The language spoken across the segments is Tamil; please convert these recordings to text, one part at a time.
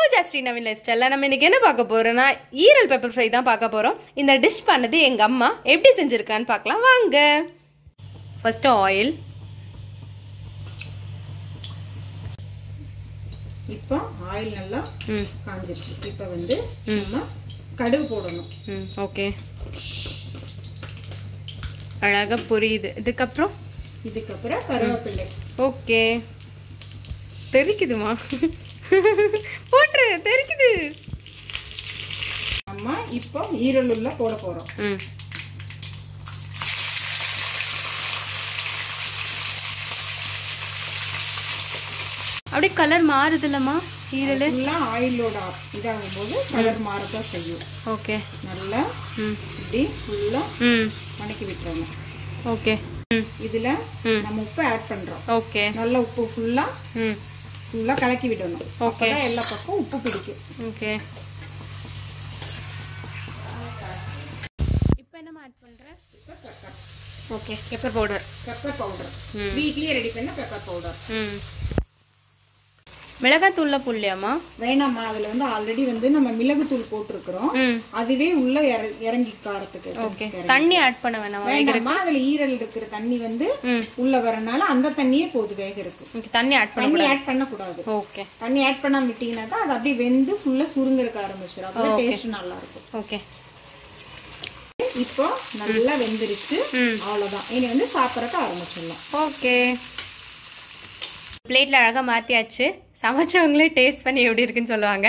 பூஜா ஸ்ரீ நவீன் லைஃப் ஸ்டைலில் நம்ம இன்னைக்கு என்ன பார்க்க போறோம்னா ஈரல் பெப்பர் ஃப்ரை தான் பார்க்க போறோம் இந்த டிஷ் பண்ணது எங்க அம்மா எப்படி செஞ்சிருக்கான்னு பார்க்கலாம் வாங்க ஃபர்ஸ்ட் ஆயில் இப்போ ஆயில் நல்லா ம் காஞ்சிருச்சு இப்போ வந்து நம்ம கடுகு போடணும் ம் ஓகே அழகாக புரியுது இதுக்கப்புறம் இதுக்கப்புறம் கருவேப்பிள்ளை ஓகே தெரிக்குதுமா போட்டுரு தெரிக்குது நம்ம இப்போ ஈரலுள்ள போட போறோம் ம் அப்படியே கலர் மாறுதுல்லம்மா ஈரல் ஃபுல்லா ஆயிலோட இதாகும் போது கலர் மாறதான் செய்யும் ஓகே நல்லா ம் இப்படி ஃபுல்லா ம் வணக்கி விட்டுறணும் ஓகே ம் இதுல ம். நம்ம உப்பு ஆட் பண்றோம் ஓகே நல்ல உப்பு ஃபுல்லா ம் ஃபுல்லா கலக்கி விடணும் ஓகே அப்பதான் எல்லா பக்கம் உப்பு பிடிக்கும் ஓகே இப்போ என்னம்மா ஆட் பண்ணுறேன் okay pepper powder pepper powder ம். வீட்லயே ரெடி பண்ண பெப்பர் பவுடர் ம் மிளகாத்தூள்ல புள்ளியாம்மா வேணாம்மா அதுல வந்து ஆல்ரெடி வந்து நம்ம மிளகுத்தூள் போட்டிருக்கிறோம் ம் அதுவே உள்ள இற- இறங்கி காரத்துக்கு ஓகே தண்ணி ஆட் பண்ண வேணாமா வேண்டாம்மா அதுல ஈரல் இருக்கிற தண்ணி வந்து ம் உள்ள வரனால அந்த தண்ணியே போது வேக இருக்கு ஓகே தண்ணி ஆட் பண்ண தண்ணி ஆட் பண்ண கூடாது ஓகே தண்ணி ஆட் பண்ணாம விட்டீங்கன்னா தான் அது அப்படியே வெந்து ஃபுல்லா சுருங்கறக்க ஆரம்பிச்சிடும் அப்போ டேஸ்ட் நல்லா இருக்கும் ஓகே இப்போ நல்லா வெந்துருச்சு ம். அவ்வளவுதான் இனி வந்து சாப்பிடறதுக்கு ஆரம்பிச்சிடலாம் ஓகே பிளேட்ல அழகா மாத்தியாச்சு சமைச்சவங்களே டேஸ்ட் பண்ணி எப்படி இருக்குன்னு சொல்லுவாங்க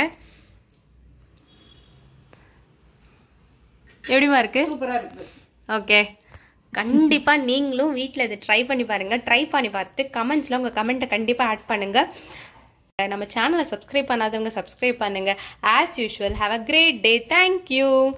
எப்படிமா இருக்கு சூப்பரா இருக்கு ஓகே கண்டிப்பாக நீங்களும் வீட்டில் இதை ட்ரை பண்ணி பாருங்கள் ட்ரை பண்ணி பார்த்துட்டு கமெண்ட்ஸில் உங்கள் கமெண்ட்டை கண்டிப்பாக ஆட் பண்ணுங்கள் நம்ம சேனலை சப்ஸ்கிரைப் பண்ணாதவங்க சப்ஸ்கிரைப் பண்ணுங்கள் as usual have a great day thank you